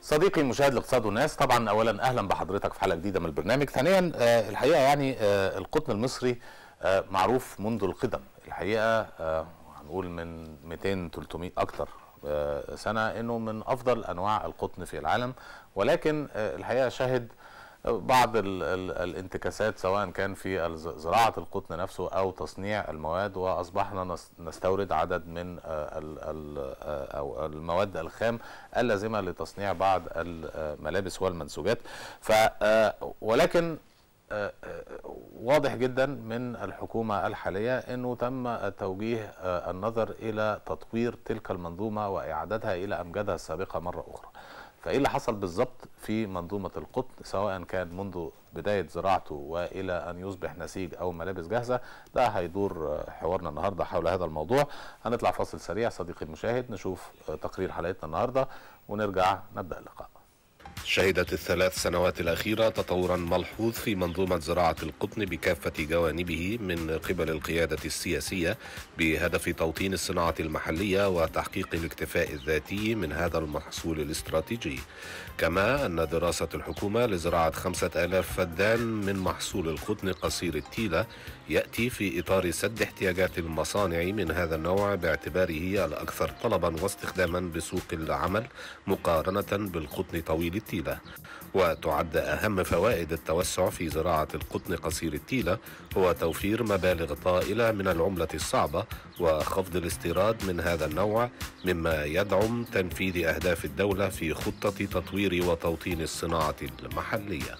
صديقي مشاهد الاقتصاد والناس طبعا اولا اهلا بحضرتك في حلقه جديده من البرنامج ثانيا آه، الحقيقه يعني آه، القطن المصري آه، معروف منذ القدم الحقيقه آه، هنقول من 200 300 اكتر آه، سنه انه من افضل انواع القطن في العالم ولكن آه، الحقيقه شهد بعض ال ال الانتكاسات سواء كان في الز- زراعه القطن نفسه او تصنيع المواد واصبحنا نس- نستورد عدد من آه، ال- ال- آه، او المواد الخام اللازمه لتصنيع بعض الملابس والمنسوجات ف آه، ولكن آه، آه، واضح جدا من الحكومه الحاليه انه تم توجيه آه، النظر الى تطوير تلك المنظومه واعادتها الى امجادها السابقه مره اخرى. فايه اللي حصل بالظبط في منظومه القطن سواء كان منذ بدايه زراعته والى ان يصبح نسيج او ملابس جاهزه ده هيدور آه، حوارنا النهارده حول هذا الموضوع هنطلع فاصل سريع صديقي المشاهد نشوف آه، تقرير حلقتنا النهارده ونرجع نبدا اللقاء شهدت الثلاث سنوات الأخيرة تطورا ملحوظ في منظومة زراعة القطن بكافة جوانبه من قبل القيادة السياسية بهدف توطين الصناعة المحلية وتحقيق الاكتفاء الذاتي من هذا المحصول الاستراتيجي كما أن دراسة الحكومة لزراعة خمسة آلاف فدان من محصول القطن قصير التيلة يأتي في إطار سد احتياجات المصانع من هذا النوع باعتباره الأكثر طلبا واستخداما بسوق العمل مقارنة بالقطن طويل التيلة وتعد أهم فوائد التوسع في زراعة القطن قصير التيلة هو توفير مبالغ طائلة من العملة الصعبة وخفض الاستيراد من هذا النوع مما يدعم تنفيذ أهداف الدولة في خطة تطوير وتوطين الصناعة المحلية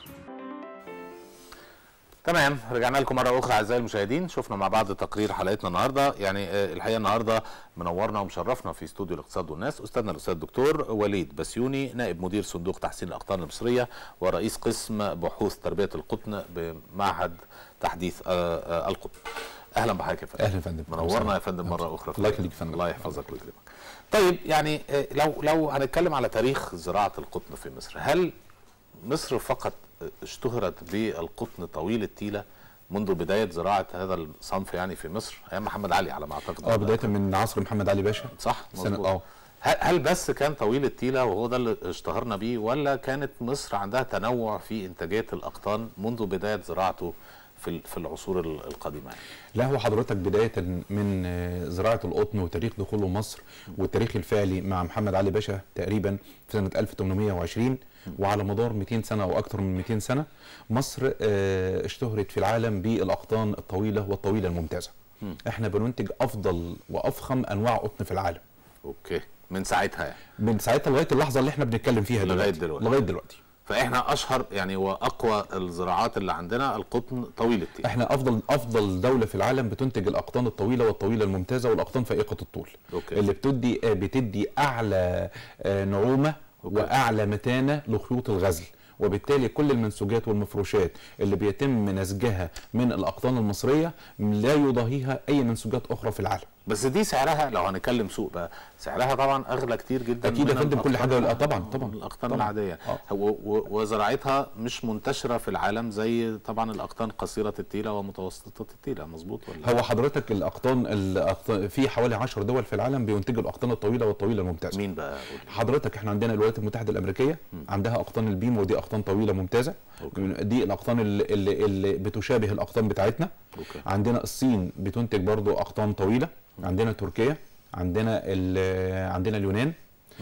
تمام رجعنا لكم مره اخرى اعزائي المشاهدين شفنا مع بعض تقرير حلقتنا النهارده يعني آه، الحقيقه النهارده منورنا ومشرفنا في استوديو الاقتصاد والناس استاذنا الاستاذ الدكتور وليد بسيوني نائب مدير صندوق تحسين الاقطان المصريه ورئيس قسم بحوث تربيه القطن بمعهد تحديث آه، آه، القطن اهلا بحضرتك يا فندم أهلا يا فندم. منورنا يا فندم مره اخرى الله يخليك يا فندم. الله يحفظك ويكرمك طيب يعني آه، لو لو هنتكلم على تاريخ زراعه القطن في مصر هل مصر فقط اشتهرت بالقطن طويل التيله منذ بدايه زراعه هذا الصنف يعني في مصر ايام محمد علي على ما اعتقد اه بدايه من عصر محمد علي باشا صح سنة مظبوط. اه هل هل بس كان طويل التيله وهو ده اللي اشتهرنا بيه ولا كانت مصر عندها تنوع في انتاجيه الاقطان منذ بدايه زراعته في ال- في العصور ال- القديمه يعني. لا هو حضرتك بدايه من آه، زراعه القطن وتاريخ دخوله مصر والتاريخ الفعلي مع محمد علي باشا تقريبا في سنه 1820 وعلى مدار 200 سنه او اكثر من 200 سنه مصر آه، اشتهرت في العالم بالاقطان الطويله والطويله الممتازه احنا بننتج افضل وافخم انواع قطن في العالم اوكي من ساعتها يعني من ساعتها لغايه اللحظه اللي احنا بنتكلم فيها لغاية دلوقتي دلوقتي. لغايه دلوقتي فاحنا اشهر يعني واقوى الزراعات اللي عندنا القطن طويل التيله احنا افضل افضل دوله في العالم بتنتج الاقطان الطويله والطويله الممتازه والاقطان فائقه الطول أوكي. اللي بتدي آه، بتدي اعلى آه، نعومه أوكي. واعلى متانه لخيوط الغزل وبالتالي كل المنسوجات والمفروشات اللي بيتم نسجها من الاقطان المصريه لا يضاهيها اي منسوجات اخرى في العالم بس دي سعرها لو هنتكلم سوق بقى سعرها طبعا اغلى كتير جدا أكيد يا من فندم، كل الأقطان- حاجة- آه، طبعاً، طبعاً، الاقطان طبعاً. العاديه آه. و- و- وزراعتها مش منتشره في العالم زي طبعا الاقطان قصيره التيله ومتوسطه التيله مظبوط ولا هو حضرتك الاقطان الأقطان في حوالي 10 دول في العالم بينتجوا الاقطان الطويله والطويله الممتازه مين بقى قول لي. حضرتك احنا عندنا الولايات المتحده الامريكيه عندها اقطان البيم ودي اقطان طويله ممتازه أوكي. دي الاقطان اللي, اللي, اللي بتشابه الاقطان بتاعتنا أوكي. عندنا الصين بتنتج برضو اقطان طويله عندنا تركيا عندنا ال- عندنا اليونان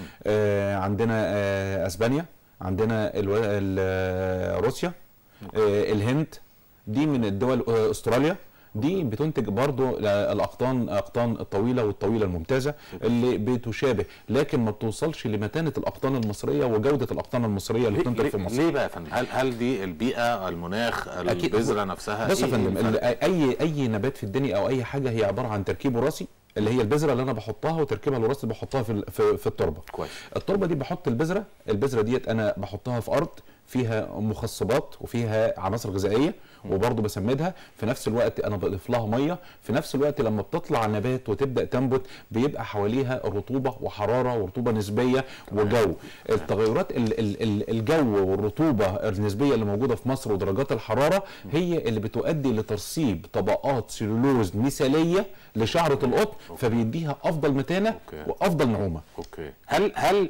آه عندنا آه اسبانيا عندنا الو... ال- روسيا آه الهند دي من الدول آه استراليا دي بتنتج برضو الاقطان اقطان الطويله والطويله الممتازه اللي بتشابه لكن ما بتوصلش لمتانه الاقطان المصريه وجوده الاقطان المصريه اللي ليه, بتنتج في ليه, مصر ليه بقى يا فندم هل هل دي البيئه المناخ أكيد. البذره نفسها بص يا إيه- فندم إيه الفرق؟ ال- اي اي نبات في الدنيا او اي حاجه هي عباره عن تركيب وراثي اللي هي البذره اللي انا بحطها وتركيبها الوراثي اللي بحطها في ال- في, في التربه كويس التربه دي بحط البذره البذره ديت انا بحطها في ارض فيها مخصبات وفيها عناصر غذائيه وبرضه بسمدها في نفس الوقت انا بضيف لها ميه في نفس الوقت لما بتطلع نبات وتبدا تنبت بيبقى حواليها رطوبه وحراره ورطوبه نسبيه وجو التغيرات ال- ال- ال- الجو والرطوبه النسبيه اللي موجوده في مصر ودرجات الحراره هي اللي بتؤدي لترسيب طبقات سلولوز مثاليه لشعره القطن فبيديها افضل متانه أوكي. وافضل نعومه اوكي هل هل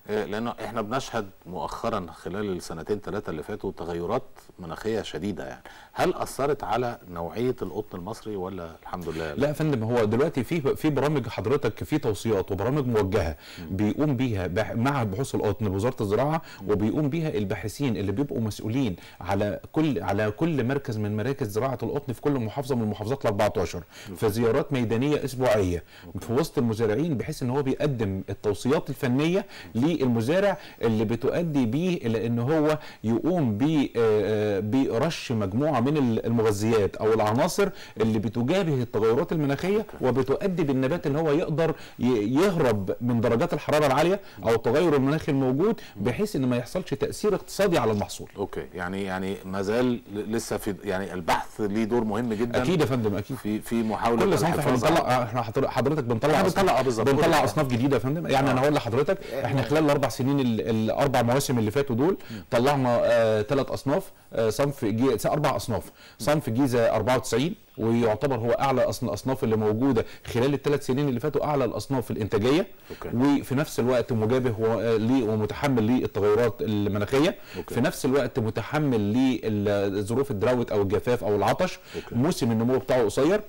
آه، لانه احنا بنشهد مؤخرا خلال السنتين ثلاثه اللي فاتوا تغيرات مناخيه شديده يعني هل اثرت على نوعيه القطن المصري ولا الحمد لله لا يا فندم هو دلوقتي في في برامج حضرتك في توصيات وبرامج موجهه بيقوم بيها بح- مع بحوث القطن بوزاره الزراعه وبيقوم بيها الباحثين اللي بيبقوا مسؤولين على كل على كل مركز من مراكز زراعه القطن في كل محافظه من المحافظات ال 14 في زيارات ميدانيه اسبوعيه في وسط المزارعين بحيث ان هو بيقدم التوصيات الفنيه للمزارع اللي بتؤدي بيه الى ان هو يقوم ب- آه، برش مجموعه من المغذيات او العناصر اللي بتجابه التغيرات المناخيه وبتؤدي بالنبات ان هو يقدر ي- يهرب من درجات الحراره العاليه او التغير المناخي الموجود بحيث ان ما يحصلش تاثير اقتصادي على المحصول اوكي يعني يعني ما زال ل- لسه في يعني البحث ليه دور مهم جدا اكيد يا فندم اكيد في في محاوله كل صنف احنا الحفاظ على- بنطلع احنا حضر- حضرتك بنطلع احنا أصناف- بنطلع اه بالظبط. كل بنطلع حاجة. اصناف جديده يا فندم يعني انا هقول لحضرتك احنا خلال الاربع سنين ال- الاربع مواسم اللي فاتوا دول طلعنا ثلاث اصناف آه، صنف جي... اربع اصناف صنف جيزه 94 ويعتبر هو اعلى أصن- الاصناف اللي موجوده خلال الثلاث سنين اللي فاتوا اعلى الاصناف الانتاجيه أوكي. وفي نفس الوقت مجابه و- آه، ليه ومتحمل للتغيرات المناخيه أوكي. في نفس الوقت متحمل لظروف الدراوت او الجفاف او العطش أوكي. موسم النمو بتاعه قصير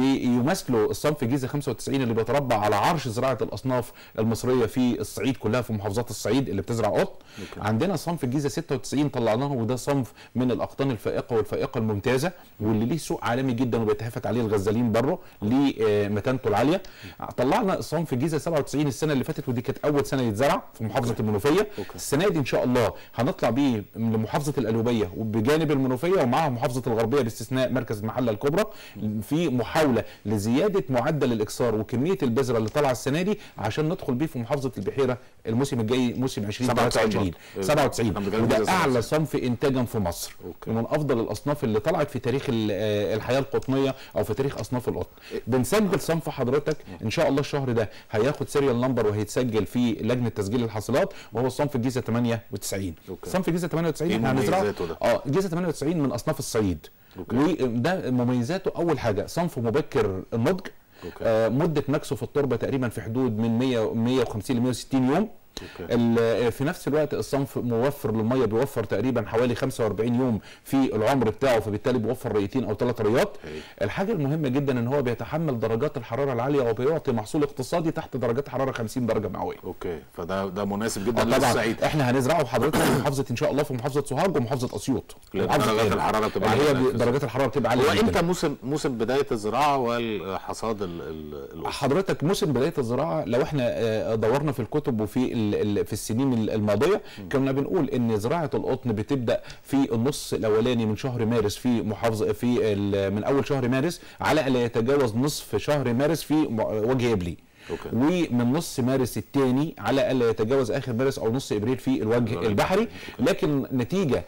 بيمثلوا الصنف جيزه 95 اللي بيتربع على عرش زراعه الاصناف المصريه في الصعيد كلها في محافظات الصعيد اللي بتزرع قطن عندنا صنف الجيزه 96 طلعناه وده صنف من الاقطان الفائقه والفائقه الممتازه واللي ليه سوق عالمي جدا وبيتهافت عليه الغزالين بره لمتانته العاليه طلعنا صنف الجيزه 97 السنه اللي فاتت ودي كانت اول سنه يتزرع في محافظه المنوفيه أوكي. السنه دي ان شاء الله هنطلع بيه لمحافظه القلوبيه وبجانب المنوفيه ومعها محافظه الغربيه باستثناء مركز المحله الكبرى في محاوله لزياده معدل الاكثار وكميه البذره اللي طالعه السنه دي عشان ندخل بيه في محافظه البحيره الموسم الجاي موسم 2023 برضه. 97 إحنا بنتكلم وده جيزة اعلى صنف انتاجا في مصر أوكي. من افضل الاصناف اللي طلعت في تاريخ ال- آه، الحياه القطنيه او في تاريخ اصناف القطن بنسجل صنف حضرتك ان شاء الله الشهر ده هياخد سيريال نمبر وهيتسجل في لجنه تسجيل الحاصلات وهو صنف الجيزه 98 أوكي. صنف الجيزه 98 إيه احنا هنزرعه مميزاته ده؟ اه الجيزه 98 من اصناف الصعيد أوكي. وده مميزاته اول حاجه صنف مبكر النضج أوكي. آه مده مكسه في التربه تقريبا في حدود من 100 150 ل 160 يوم أوكي. ال- في نفس الوقت الصنف موفر للميه بيوفر تقريبا حوالي 45 يوم في العمر بتاعه فبالتالي بيوفر ريتين او ثلاث ريات أيوة. الحاجه المهمه جدا ان هو بيتحمل درجات الحراره العاليه وبيعطي محصول اقتصادي تحت درجات حراره 50 درجه مئويه اوكي فده ده مناسب جدا آه طبعا للصعيد احنا هنزرعه بحضرتك في محافظه ان شاء الله في محافظه سوهاج ومحافظه اسيوط لأن محافظة درجات هنا. الحرارة بتبقى اللي هي عالية بي- في- درجات الحراره بتبقى هو عاليه امتى جدا موسم موسم بدايه الزراعه والحصاد ال- ال- القطن؟ حضرتك موسم بدايه الزراعه لو احنا آه، دورنا في الكتب وفي ال- ال- في السنين ال- الماضيه كنا بنقول ان زراعه القطن بتبدا في النص الاولاني من شهر مارس في محافظه في ال- من اول شهر مارس على الا يتجاوز نصف شهر مارس في م- وجه ابلي أوكي. ومن نص مارس الثاني على الا يتجاوز اخر مارس او نص ابريل في الوجه البحري لكن نتيجه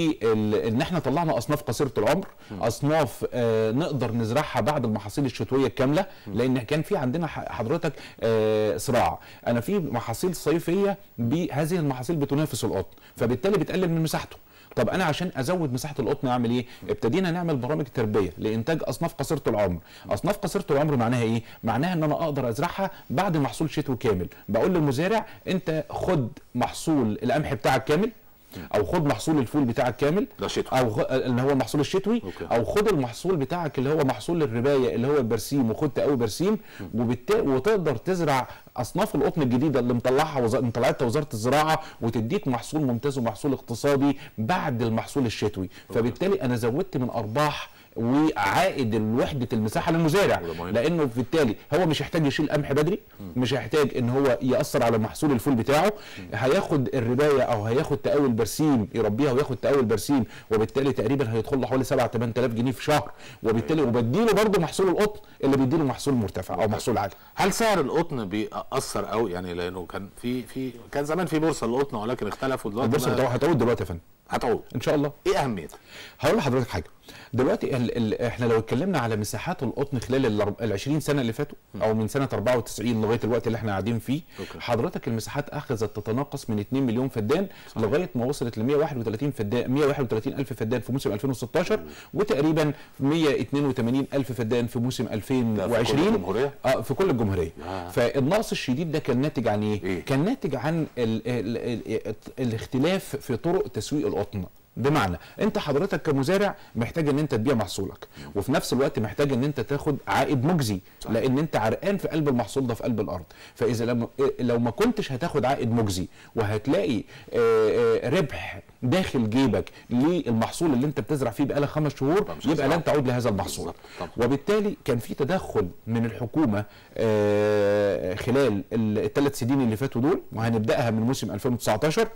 لان احنا طلعنا اصناف قصيره العمر اصناف آه نقدر نزرعها بعد المحاصيل الشتويه الكامله لان كان في عندنا ح- حضرتك آه صراع انا في محاصيل صيفيه بهذه المحاصيل بتنافس القطن فبالتالي بتقلل من مساحته طب انا عشان ازود مساحه القطن اعمل ايه ابتدينا نعمل برامج تربيه لانتاج اصناف قصيره العمر اصناف قصيره العمر معناها ايه معناها ان انا اقدر ازرعها بعد محصول شتوي كامل بقول للمزارع انت خد محصول القمح بتاعك كامل او خد محصول الفول بتاعك كامل ده شتوي. او خ... اللي هو المحصول الشتوي أوكي. او خد المحصول بتاعك اللي هو محصول الربايه اللي هو البرسيم وخد تقوي برسيم وبالتالي وتقدر تزرع اصناف القطن الجديده اللي مطلعها وز... مطلعتها وزاره الزراعه وتديك محصول ممتاز ومحصول اقتصادي بعد المحصول الشتوي فبالتالي انا زودت من ارباح وعائد الوحده المساحه للمزارع وده مهم. لانه بالتالي هو مش هيحتاج يشيل قمح بدري مش هيحتاج ان هو ياثر على محصول الفول بتاعه هياخد الربايه او هياخد تقاول البرسيم يربيها وياخد تقاول البرسيم وبالتالي تقريبا هيدخل له حوالي 7 8000 جنيه في شهر وبالتالي وبديله برضه محصول القطن اللي بيديله محصول مرتفع او محصول عالي هل سعر القطن بيأثر قوي يعني لانه كان في في كان زمان في بورصه للقطن ولكن اختلفوا دلوقتي البورصه بقى- بتاعه هتعود دلوقتي يا فندم هتعود ان شاء الله ايه اهميتها؟ هقول لحضرتك حاجه دلوقتي ال ال احنا لو اتكلمنا على مساحات القطن خلال ال 20 سنه اللي فاتوا او من سنه 94 لغايه الوقت اللي احنا قاعدين فيه أوكي. حضرتك المساحات اخذت تتناقص من 2 مليون فدان لغايه ما وصلت ل 131 فدان 131 الف فدان في موسم 2016 وتقريبا 182 الف فدان في موسم كل 2020 الجمهورية؟ اه في كل الجمهوريه آه. فالنقص الشديد ده كان ناتج عن ايه؟ إيه؟ كان ناتج عن ال ال ال الاختلاف في طرق تسويق القطن بمعنى انت حضرتك كمزارع محتاج ان انت تبيع محصولك وفي نفس الوقت محتاج ان انت تاخد عائد مجزي صحيح. لان انت عرقان في قلب المحصول ده في قلب الارض فاذا لما لو ما كنتش هتاخد عائد مجزي وهتلاقي آه، آه، ربح داخل جيبك للمحصول اللي انت بتزرع فيه بقالك خمس شهور طب مش يبقى هتزرعه. لن تعود لهذا المحصول بالظبط. طبعا. وبالتالي كان في تدخل من الحكومه آه، خلال الثلاث سنين اللي فاتوا دول وهنبداها من موسم 2019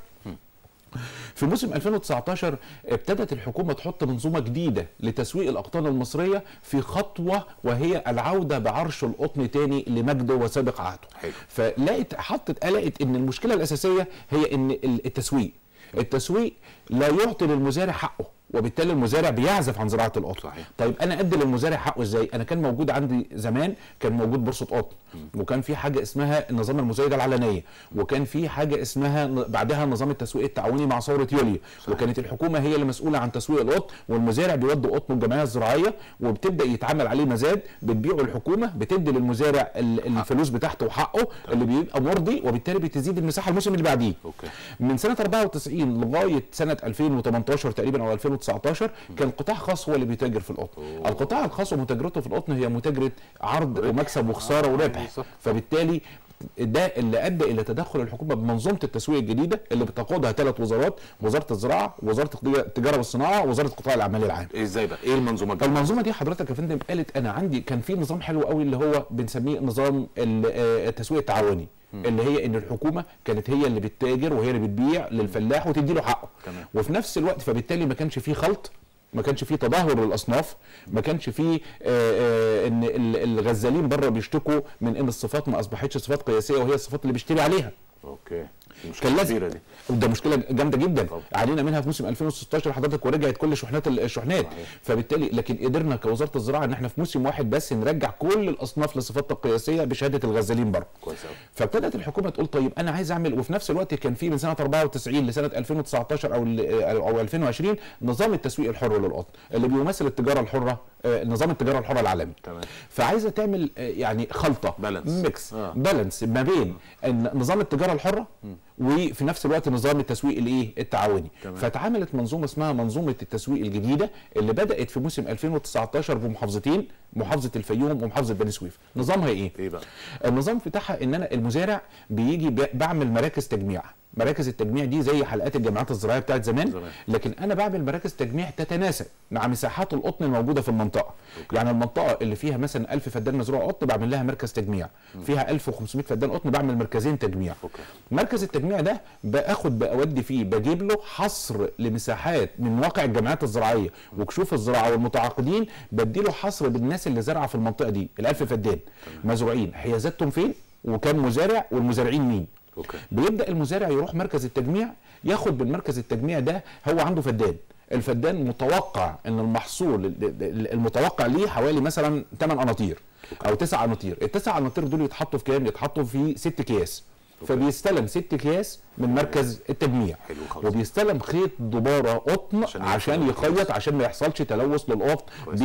في موسم 2019 ابتدت الحكومه تحط منظومه جديده لتسويق الاقطان المصريه في خطوه وهي العوده بعرش القطن تاني لمجده وسابق عهده. حلو. فلقيت حطت قلقت ان المشكله الاساسيه هي ان ال- التسويق التسويق لا يعطي للمزارع حقه وبالتالي المزارع بيعزف عن زراعه القطن صحيح. طيب انا ادي للمزارع حقه ازاي انا كان موجود عندي زمان كان موجود بورصه قطن وكان في حاجه اسمها النظام المزايده العلنيه وكان في حاجه اسمها ن- بعدها نظام التسويق التعاوني مع ثوره يوليو وكانت الحكومه هي اللي مسؤوله عن تسويق القطن والمزارع بيودي قطنه الجمعيه الزراعيه وبتبدا يتعمل عليه مزاد بتبيعه الحكومه بتدي للمزارع ال- الفلوس بتاعته وحقه اللي بيبقى مرضي وبالتالي بتزيد المساحه الموسم اللي بعديه اوكي من سنه 94 لغايه سنه 2018 تقريبا او 2019 كان قطاع خاص هو اللي بيتاجر في القطن القطاع الخاص ومتاجرته في القطن هي متاجره عرض ومكسب وخساره آه، وربح بالظبط. فبالتالي ده اللي ادى الى تدخل الحكومه بمنظومه التسويق الجديده اللي بتقودها ثلاث وزارات وزاره الزراعه وزاره التجاره والصناعه وزاره قطاع الاعمال العام ازاي بقى ايه المنظومه دي المنظومه دي حضرتك يا فندم قالت انا عندي كان في نظام حلو قوي اللي هو بنسميه نظام ال- آه، التسويق التعاوني اللي هي ان الحكومه كانت هي اللي بتتاجر وهي اللي بتبيع للفلاح وتدي له حقه تمام. وفي نفس الوقت فبالتالي ما كانش فيه خلط ما كانش فيه تدهور للاصناف ما كانش فيه آه، آه، ان ال- الغزالين بره بيشتكوا من ان الصفات ما اصبحتش صفات قياسيه وهي الصفات اللي بيشتري عليها اوكي كان مشكله لازم كبيره دي وده مشكله جامده جدا طبعا. علينا منها في موسم 2016 حضرتك ورجعت كل شحنات ال- الشحنات صحيح. فبالتالي لكن قدرنا كوزاره الزراعه ان احنا في موسم واحد بس نرجع كل الاصناف لصفاتها القياسيه بشهاده الغزالين بره كويس قوي فابتدت الحكومه تقول طيب انا عايز اعمل وفي نفس الوقت كان في من سنه 94 لسنه 2019 او ال- او 2020 نظام التسويق الحر للقطن اللي بيمثل التجاره الحره آه، نظام التجاره الحره العالمي تمام فعايزه تعمل آه، يعني خلطه بالانس. ميكس آه. بالانس ما بين إن نظام التجاره الحره وفي نفس الوقت نظام التسويق الايه التعاوني تمام. فتعملت منظومه اسمها منظومه التسويق الجديده اللي بدات في موسم 2019 بمحافظتين محافظه الفيوم ومحافظه بني سويف نظامها ايه ايه بقى النظام بتاعها ان انا المزارع بيجي ب- بعمل مراكز تجميع مراكز التجميع دي زي حلقات الجامعات الزراعيه بتاعت زمان, زمان. لكن انا بعمل مراكز تجميع تتناسب مع مساحات القطن الموجوده في المنطقه أوكي. يعني المنطقه اللي فيها مثلا 1000 فدان مزروع قطن بعمل لها مركز تجميع فيها 1500 فدان قطن بعمل مركزين تجميع اوكي مركز التجميع ده باخد باودي فيه بجيب له حصر لمساحات من واقع الجامعات الزراعيه وكشوف الزراعه والمتعاقدين بدي له حصر بالناس اللي زرعه في المنطقه دي ال1000 فدان مزروعين حيازاتهم فين وكم مزارع والمزارعين مين اوكي بيبدا المزارع يروح مركز التجميع ياخد من مركز التجميع ده هو عنده فدان الفدان متوقع ان المحصول ال- ال- المتوقع ليه حوالي مثلا 8 قناطير او 9 قناطير التسع قناطير دول يتحطوا في كام يتحطوا في 6 اكياس فبيستلم 6 اكياس من مركز التجميع حلو خالص. وبيستلم خيط دباره قطن عشان عشان, يخرج يخيط عشان ما يحصلش تلوث للقطن كويس.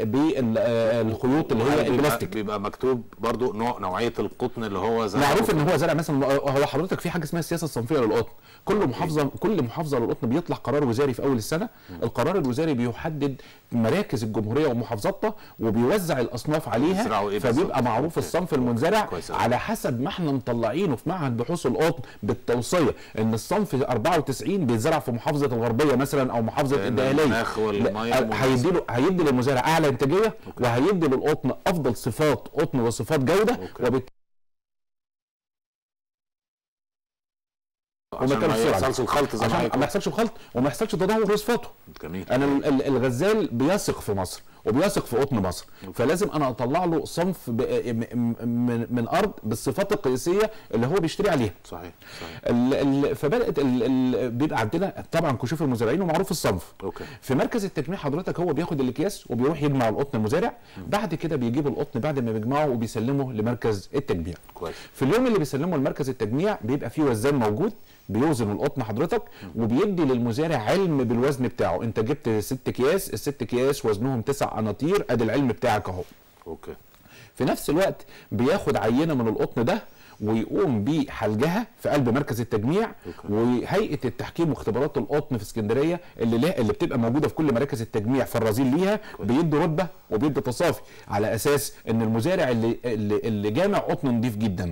بالخيوط اللي هي وهل بيبقى- البلاستيك بيبقى مكتوب برضو نوع نوعيه القطن اللي هو زي معروف ان هو زرع مثلا هو حضرتك في حاجه اسمها السياسه الصنفيه للقطن كل محافظه كل محافظه للقطن بيطلع قرار وزاري في اول السنه القرار الوزاري بيحدد مراكز الجمهوريه ومحافظاتها وبيوزع الاصناف عليها بيزرعوا إيه فبيبقى بالظبط؟ معروف أوكي. الصنف المنزرع كويس أوي. على حسب ما احنا مطلعينه في معهد بحوث القطن بالتوصيه ان الصنف 94 بيتزرع في محافظه الغربيه مثلا او محافظه لأن الدقهليه المناخ والمية لا، هيدي له هيدي للمزارع اعلى انتاجيه وهيدي للقطن افضل صفات قطن وصفات جوده أوكي. وبالتالي عشان ومكان ما السرعة. يحصلش الخلط زي ما عشان هيكون. ما يحصلش الخلط وما يحصلش تدهور لصفاته جميل انا ال- ال- الغزال بيثق في مصر وبيثق في قطن مصر فلازم انا اطلع له صنف ب- م- م- من, من ارض بالصفات القياسيه اللي هو بيشتري عليها صحيح صحيح ال ال فبدات ال ال بيبقى عندنا طبعا كشوف المزارعين ومعروف الصنف اوكي في مركز التجميع حضرتك هو بياخد الاكياس وبيروح يجمع القطن المزارع بعد كده بيجيب القطن بعد ما بيجمعه وبيسلمه لمركز التجميع كويس في اليوم اللي بيسلمه لمركز التجميع بيبقى فيه وزان موجود بيوزن القطن حضرتك وبيدي للمزارع علم بالوزن بتاعه انت جبت ست اكياس الست اكياس وزنهم تسع قناطير ادي العلم بتاعك اهو اوكي في نفس الوقت بياخد عينه من القطن ده ويقوم بحلجها في قلب مركز التجميع وهيئه التحكيم واختبارات القطن في اسكندريه اللي لها اللي بتبقى موجوده في كل مراكز التجميع فرازين ليها بيدوا رتبه وبيدوا تصافي على اساس ان المزارع اللي اللي, اللي جامع قطن نضيف جدا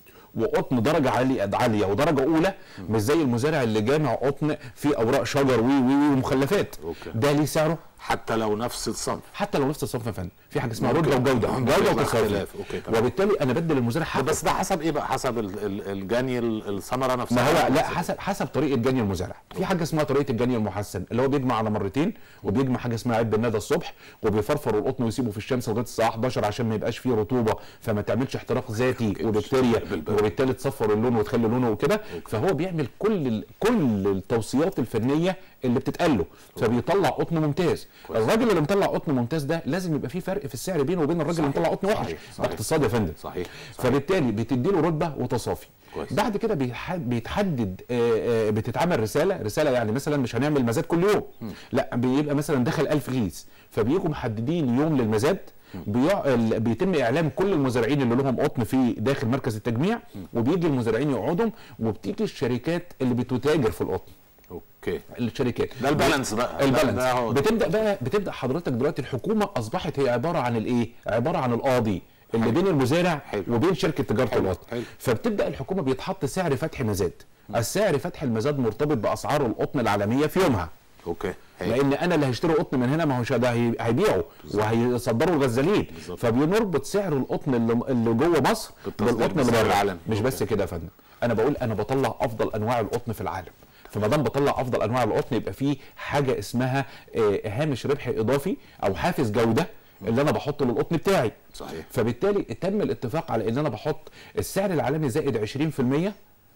وقطن درجه عاليه عاليه ودرجه اولى مش زي المزارع اللي جامع قطن فيه اوراق شجر وي وي وي ومخلفات أوكي. ده ليه سعره حتى لو نفس الصنف حتى لو نفس الصنف يا فندم في حاجه اسمها ممكن. رتبه وجوده ممكن جوده يبقى وتصافي اختلاف. أوكي، تمام. وبالتالي انا بدي للمزارع حقه بس ده حسب ايه بقى حسب ال- ال- الجني ال- الثمره نفسها ما هو لا حسب- حسب حسب طريقه جني المزارع في حاجه اسمها طريقه الجني المحسن اللي هو بيجمع على مرتين وبيجمع حاجه اسمها عيب الندى الصبح وبيفرفر القطن ويسيبه في الشمس لغايه الساعه 11 عشان ما يبقاش فيه رطوبه فما تعملش احتراق ذاتي وبكتيريا بالبلد. وبالتالي تصفر اللون وتخلي لونه وكده فهو بيعمل كل ال... كل التوصيات الفنيه اللي بتتقال له فبيطلع قطن ممتاز كويس. الراجل اللي مطلع قطن ممتاز ده لازم يبقى فيه فرق في السعر بينه وبين الراجل اللي صحيح. مطلع قطن وحش صحيح. ده صحيح. اقتصاد يا فندم صحيح صحيح. فبالتالي بتدي له رتبه وتصافي كويس. بعد كده بيح- بيتحدد آه، آه، بتتعمل رساله رساله يعني مثلا مش هنعمل مزاد كل يوم لا بيبقى مثلا دخل 1000 غيث فبيجوا محددين يوم للمزاد بيع... ال- بيتم اعلام كل المزارعين اللي لهم قطن في داخل مركز التجميع وبيجي المزارعين يقعدوا وبتيجي الشركات اللي بتتاجر في القطن اوكي الشركات ده البالانس بقى ده- البالانس ده هو- بتبدا بقى بتبدا حضرتك دلوقتي الحكومه اصبحت هي عباره عن الايه عباره عن القاضي اللي بين المزارع حلو. وبين شركه تجاره حلو. القطن حلو. فبتبدا الحكومه بيتحط سعر فتح مزاد السعر فتح المزاد مرتبط باسعار القطن العالميه في يومها اوكي هي. لان انا اللي هشتري قطن من هنا ما هوش ده هي- هيبيعه وهيصدره الغزالين بالظبط. فبنربط سعر القطن اللي, اللي جوه مصر بالتصدير بالقطن اللي بالسعر بره العالمي. مش أوكي. بس كده يا فندم انا بقول انا بطلع افضل انواع القطن في العالم فما دام بطلع افضل انواع القطن يبقى في حاجه اسمها آه، هامش ربح اضافي او حافز جوده اللي انا بحطه للقطن بتاعي صحيح فبالتالي تم الاتفاق على ان انا بحط السعر العالمي زائد 20%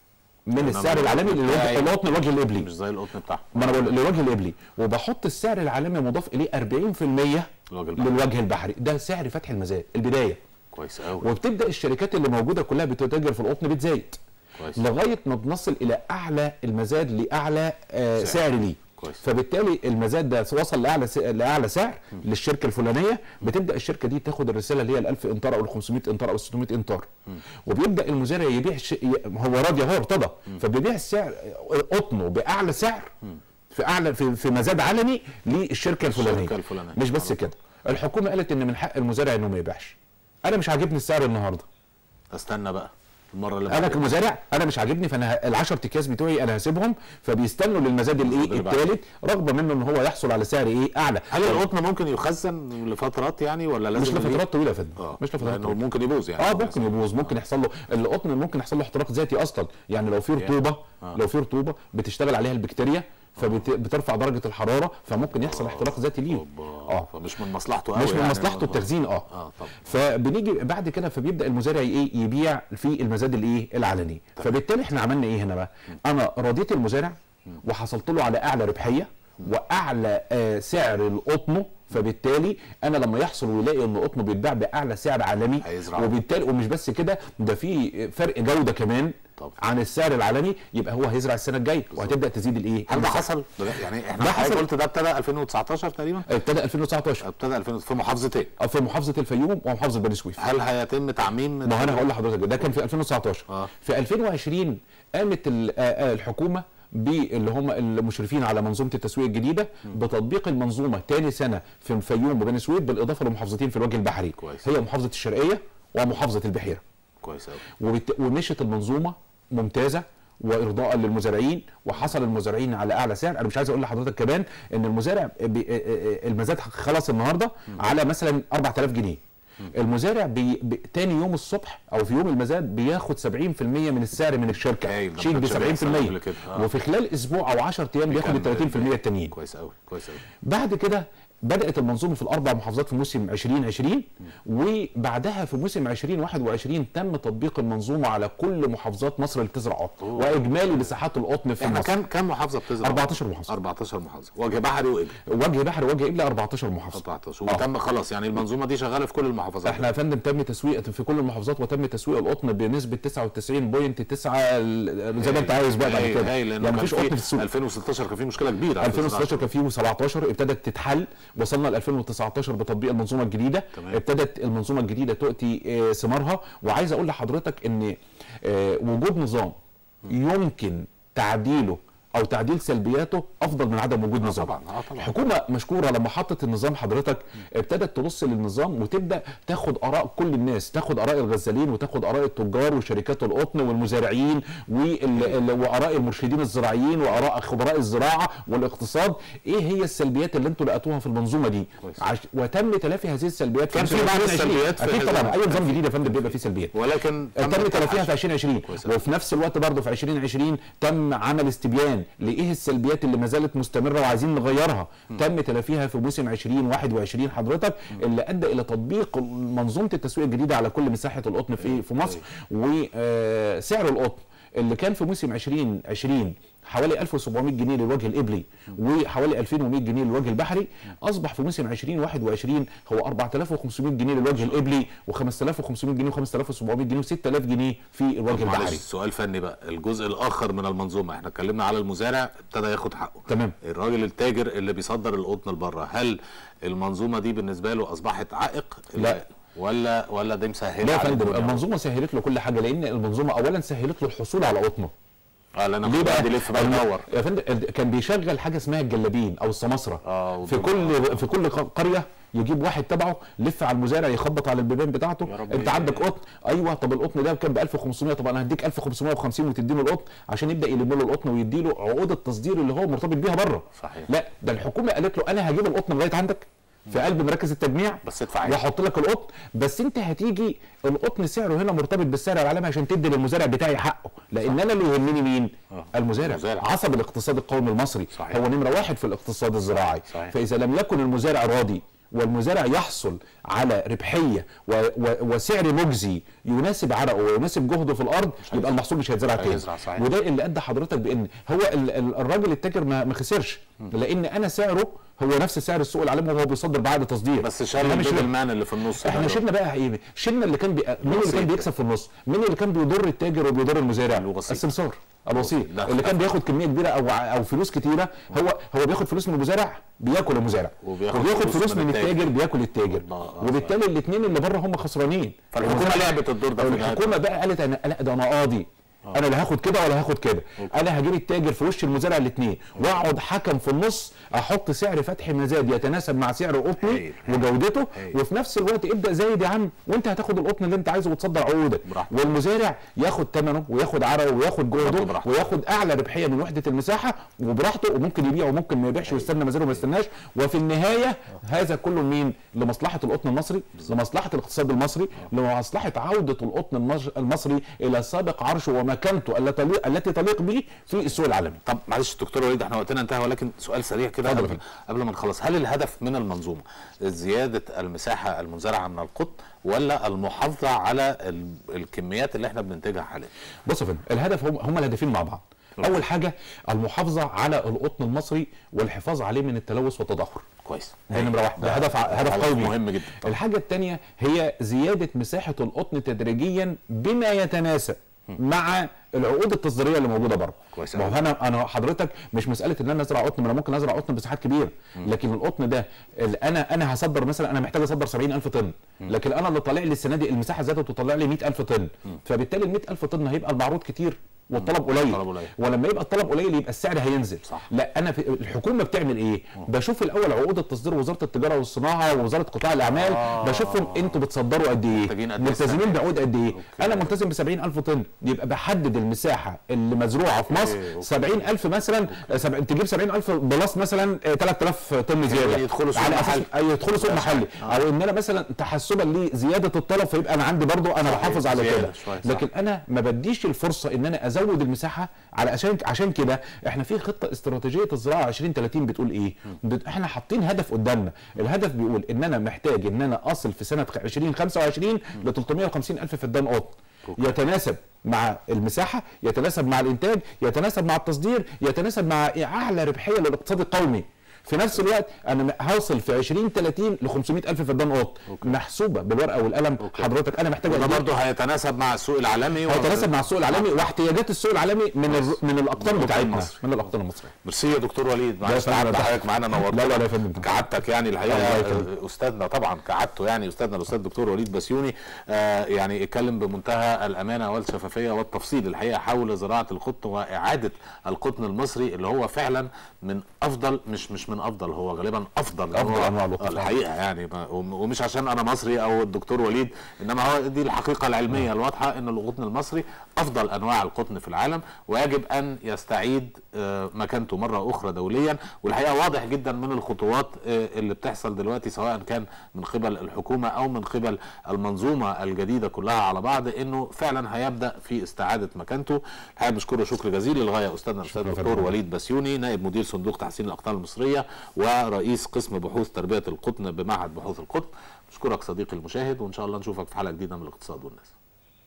من إنما السعر العالمي القطن للوجه بتاعي القطن الوجه الابلي مش زي القطن بتاعهم ما انا بقول للوجه الابلي وبحط السعر العالمي مضاف اليه 40% الوجه البحري. للوجه البحري ده سعر فتح المزاد البدايه كويس قوي وبتبدا الشركات اللي موجوده كلها بتتاجر في القطن بتزايد كويس لغايه ما بنصل الى اعلى المزاد لاعلى آه سعر. سعر ليه كويس. فبالتالي المزاد ده وصل لاعلى س... لاعلى سعر للشركه الفلانيه بتبدا الشركه دي تاخد الرساله اللي هي ال 1000 انطار او ال 500 انطار او ال 600 انطار وبيبدا المزارع يبيع ش... ي- هو راضي هو ارتضى فبيبيع السعر قطنه باعلى سعر في اعلى في, في مزاد عالمي للشركه الفلانيه الشركة الفلانية. مش بس كده الحكومه قالت ان من حق المزارع انه ما يبيعش انا مش عاجبني السعر النهارده استنى بقى المره اللي انا بعدها. كمزارع انا مش عاجبني فانا ه- ال10 اكياس بتوعي انا هسيبهم فبيستنوا للمزاد الايه اللي بعده. الثالث رغبه منه ان هو يحصل على سعر ايه اعلى هل القطن ممكن يخزن لفترات يعني ولا لازم مش يبيع؟ لفترات طويله يا فندم اه مش لفترات لانه طويله ممكن يبوظ يعني اه ممكن يبوظ ممكن يحصل له القطن ممكن يحصل له احتراق ذاتي اصلا يعني لو في رطوبه آه. لو في رطوبه بتشتغل عليها البكتيريا فبترفع درجه الحراره فممكن يحصل احتراق ذاتي ليه اوبا اه فمش من مصلحته قوي مش من يعني مصلحته التخزين اه اه طبعا فبنيجي بعد كده فبيبدا المزارع ايه يبيع في المزاد الايه العلني فبالتالي احنا عملنا ايه هنا بقى انا رضيت المزارع وحصلت له على اعلى ربحيه واعلى آه سعر القطن فبالتالي انا لما يحصل ويلاقي ان قطنه بيتباع باعلى سعر عالمي هيزرعه. وبالتالي ومش بس كده ده في فرق جوده كمان طبعا. عن السعر العالمي يبقى هو هيزرع السنه الجايه وهتبدا تزيد الايه هل ده المساحة. حصل؟ يعني احنا ده حضرتك حصل. قلت ده ابتدى 2019 تقريبا؟ ابتدى 2019 ابتدى 2000 في محافظتين أو في محافظه الفيوم ومحافظه بني سويف هل هيتم تعميم ما هو انا هقول لحضرتك ده كان في 2019 آه. في 2020 قامت ال- آه، آه، الحكومه باللي هم المشرفين على منظومه التسويق الجديده بتطبيق المنظومه تاني سنه في الفيوم وبني سويف بالاضافه لمحافظتين في الوجه البحري كويس. هي محافظه الشرقيه ومحافظه البحيره كويس قوي وبت... ومشت المنظومه ممتازه وارضاء للمزارعين وحصل المزارعين على اعلى سعر انا مش عايز اقول لحضرتك كمان ان المزارع بي... آه، آه، المزاد خلص النهارده على مثلا 4000 جنيه المزارع بي... بي... تاني يوم الصبح او في يوم المزاد بياخد 70% من السعر من الشركه هايل، ده شيك ما ب كانش بيحصل قبل 70% كده. آه. وفي خلال اسبوع او 10 ايام بياخد ال 30% التانيين كويس قوي كويس قوي بعد كده بدات المنظومه في الاربع محافظات في موسم 2020 وبعدها في موسم 2021 تم تطبيق المنظومه على كل محافظات مصر اللي بتزرع قطن واجمالي مساحات القطن في احنا مصر كام كام محافظه بتزرع 14 محافظه 14 محافظه وجه بحري وابل وجه بحر وجه قبلي 14 محافظه 14 وتم خلاص يعني المنظومه دي شغاله في كل المحافظات احنا يا فندم تم تسويق في كل المحافظات وتم تسويق القطن بنسبه 99.9 ال- زي ما انت عايز بقى بعد هايل- كده هايل، لأنه يعني كان مفيش قطن في في السوق 2016 كان في مشكله كبيره على 2016 كان فيه 17 ابتدت تتحل وصلنا ل 2019 بتطبيق المنظومه الجديده تمام. ابتدت المنظومه الجديده تؤتي آه، ثمارها وعايز اقول لحضرتك ان آه، وجود نظام يمكن تعديله او تعديل سلبياته افضل من عدم وجود نظام طبعا، آه طبعا. الحكومه مشكوره لما حطت النظام حضرتك ابتدت تبص للنظام وتبدا تاخد اراء كل الناس تاخد اراء الغزالين وتاخد اراء التجار وشركات القطن والمزارعين وال- ال- واراء المرشدين الزراعيين واراء خبراء الزراعه والاقتصاد ايه هي السلبيات اللي انتوا لقيتوها في المنظومه دي كويس. عش... وتم تلافي هذه السلبيات كان في موسم بعض 2020. السلبيات في اكيد هذا- طبعا اي نظام جديد يا فندم بيبقى فيه سلبيات ولكن تم تلافيها في 2020 كويس. وفي نفس الوقت برضه في 2020 تم عمل استبيان لايه السلبيات اللي ما زالت مستمره وعايزين نغيرها تم تلافيها في موسم 2021 حضرتك اللي ادى الى تطبيق منظومه التسويق الجديده على كل مساحه القطن في في مصر وسعر القطن اللي كان في موسم 2020 حوالي 1700 جنيه للوجه الابلي وحوالي 2100 جنيه للوجه البحري اصبح في موسم 2021 هو 4500 جنيه للوجه الابلي و5500 جنيه و5700 جنيه و6000 جنيه في الوجه معلش البحري سؤال فني بقى الجزء الاخر من المنظومه احنا اتكلمنا على المزارع ابتدى ياخد حقه تمام. الراجل التاجر اللي بيصدر القطن لبره هل المنظومه دي بالنسبه له اصبحت عائق لا. ولا ولا دي مسهله لا يا عليه فندم الدنيا؟ المنظومه سهلت له كل حاجه لان المنظومه اولا سهلت له الحصول على قطنه اه لان ليه بقى؟ دي لف بقى الم- يدور يا فندم كان بيشغل حاجه اسمها الجلابين او السماسره آه، في ودول- كل في كل ق- قريه يجيب واحد تبعه لف على المزارع يخبط على البيبان بتاعته يا رب انت ي- عندك قطن ايوه طب القطن ده كان ب 1500 طب انا هديك 1550 وتديله القطن عشان يبدا يلم له القطن ويديله عقود التصدير اللي هو مرتبط بيها بره صحيح. لا ده الحكومه قالت له انا هجيب القطن لغايه عندك في قلب مراكز التجميع بس ادفع عادي. واحط لك القطن بس انت هتيجي القطن سعره هنا مرتبط بالسعر العالمي عشان تدي للمزارع بتاعي حقه لان انا اللي يهمني مين آه. المزارع المزارع. عصب الاقتصاد القومي المصري صحيح. هو نمره واحد في الاقتصاد الزراعي صحيح. فاذا لم يكن المزارع راضي والمزارع يحصل على ربحيه و و وسعر مجزي يناسب عرقه ويناسب جهده في الارض يبقى المحصول مش هيتزرع تاني هيزرع، صحيح. وده اللي ادى حضرتك بان هو ال- ال- الراجل التاجر ما ما خسرش لان انا سعره هو نفس سعر السوق العالمي وهو بيصدر بعقد تصدير بس شال إحنا مش الميدل مان اللي في النص ده احنا اللي هو- شلنا بقى ايه شلنا اللي كان بي... مين اللي الوسيط. كان بيكسب في النص مين اللي كان بيضر التاجر وبيضر المزارع الوسيط. السمسار الوسيط ده اللي كان بياخد كميه كبيره او او فلوس كتيره هو هو بياخد فلوس من المزارع بياكل المزارع وبياخد وبياخد فلوس فلوس من من التاجر. التاجر بياكل التاجر الله، آه، وبالتالي الاثنين اللي بره هم خسرانين فالحكومه لعبت الدور ده في النهاية. الحكومه بقى قالت انا لا ده انا قاضي انا لا هاخد كده ولا هاخد كده انا هجيب التاجر في وش المزارع الاثنين واقعد حكم في النص احط سعر فتح مزاد يتناسب مع سعر قطني هايل. وجودته هايل. وفي نفس الوقت ابدا زايد يا عم وانت هتاخد القطن اللي انت عايزه وتصدر عقودك براحتك. والمزارع ياخد ثمنه وياخد عرقه وياخد جهده براحته. وياخد اعلى ربحيه من وحده المساحه وبراحته وممكن يبيع وممكن ما يبيعش ويستنى مزاجه وما يستناش وفي النهايه هذا كله مين لمصلحه القطن المصري لمصلحه الاقتصاد المصري لمصلحه عوده القطن المص- المصري الى سابق عرشه ومكانته التي تليق- التي تليق به في السوق العالمي طب معلش دكتور وليد احنا وقتنا انتهى ولكن سؤال سريع كده اتفضل يا قبل, فندم. قبل ما نخلص هل الهدف من المنظومه زياده المساحه المزرعه من القطن ولا المحافظه على ال- الكميات اللي احنا بننتجها حاليا؟ بص يا فندم الهدف هم هم الهدفين مع بعض اول حاجه المحافظه على القطن المصري والحفاظ عليه من التلوث والتدهور كويس ده نمره واحد ده هدف ع- هدف هدف قومي مهم جدا طبعا. الحاجه الثانيه هي زياده مساحه القطن تدريجيا بما يتناسب مع العقود التصديريه اللي موجوده بره كويس ما هو أوي. انا انا حضرتك مش مساله ان انا ازرع قطن ما انا ممكن ازرع قطن بمساحات كبيره لكن القطن ده اللي انا انا هصدر مثلا انا محتاج اصدر 70000 طن لكن انا اللي طالع لي السنه دي المساحه زادت وطلع لي 100000 طن فبالتالي ال 100000 طن هيبقى المعروض كتير والطلب قليل الطلب قليل. ولما يبقى الطلب قليل يبقى السعر هينزل صح. لا انا في الحكومه بتعمل ايه بشوف الاول عقود التصدير وزاره التجاره والصناعه ووزاره قطاع الاعمال آه. بشوفهم انتوا بتصدروا قد ايه محتاجين قد إيه ملتزمين السنة؟ بعقود قد ايه أوكي. انا ملتزم ب 70000 طن يبقى بحدد المساحه اللي مزروعه في مصر أوكي. 70000 مثلا سبع... تجيب 70000 بلس مثلا آه، 3000 طن زياده يدخلوا سوق على اساس محلي. ايوه يدخلوا سوق محلي آه. او ان انا مثلا تحسبا لزياده الطلب فيبقى انا عندي برضو انا صحيح. بحافظ على زيادة كده شوية، صح. لكن انا ما بديش الفرصه ان انا ازود المساحه على عشان عشان كده احنا في خطه استراتيجيه الزراعه 2030 بتقول ايه بت- احنا حاطين هدف قدامنا الهدف بيقول ان انا محتاج ان انا اصل في سنه 2025 ل 350 الف فدان قطن يتناسب مع المساحه يتناسب مع الانتاج يتناسب مع التصدير يتناسب مع اعلى ربحيه للاقتصاد القومي في نفس الوقت انا هوصل في 2030 ل 500 الف فدان قطن محسوبه بالورقه والقلم حضرتك انا محتاج وده قد إيه؟ برضه هيتناسب مع السوق العالمي هيتناسب مع السوق العالمي واحتياجات السوق العالمي من الر- من الاقطان من بتاعتنا مصر. من الاقطان المصريه ميرسي يا دكتور وليد معلش فندم، تعبت ده- حضرتك معانا نورتنا لا، لا، لا يا فندم. كعادتك يعني الله الحقيقه يخليك. آه، استاذنا طبعا كعادته يعني استاذنا الاستاذ الدكتور وليد بسيوني آه، يعني اتكلم بمنتهى الامانه والشفافيه والتفصيل الحقيقه حول زراعه القطن واعاده القطن المصري اللي هو فعلا من افضل مش مش من افضل هو غالبا افضل أفضل هو أنواع القطن. الحقيقه يعني ما- وم- ومش عشان انا مصري او الدكتور وليد انما هو دي الحقيقه العلميه الواضحه ان القطن المصري افضل انواع القطن في العالم ويجب ان يستعيد آه، مكانته مره اخرى دوليا والحقيقه واضح جدا من الخطوات آه، اللي بتحصل دلوقتي سواء كان من قبل الحكومه او من قبل المنظومه الجديده كلها على بعض انه فعلا هيبدا في استعاده مكانته الحقيقه بنشكره شكر جزيل للغايه استاذنا الاستاذ شكرا الدكتور فندم. وليد بسيوني نائب مدير صندوق تحسين الاقطان المصريه ورئيس قسم بحوث تربيه القطن بمعهد بحوث القطن بشكرك صديقي المشاهد وان شاء الله نشوفك في حلقه جديده من الاقتصاد والناس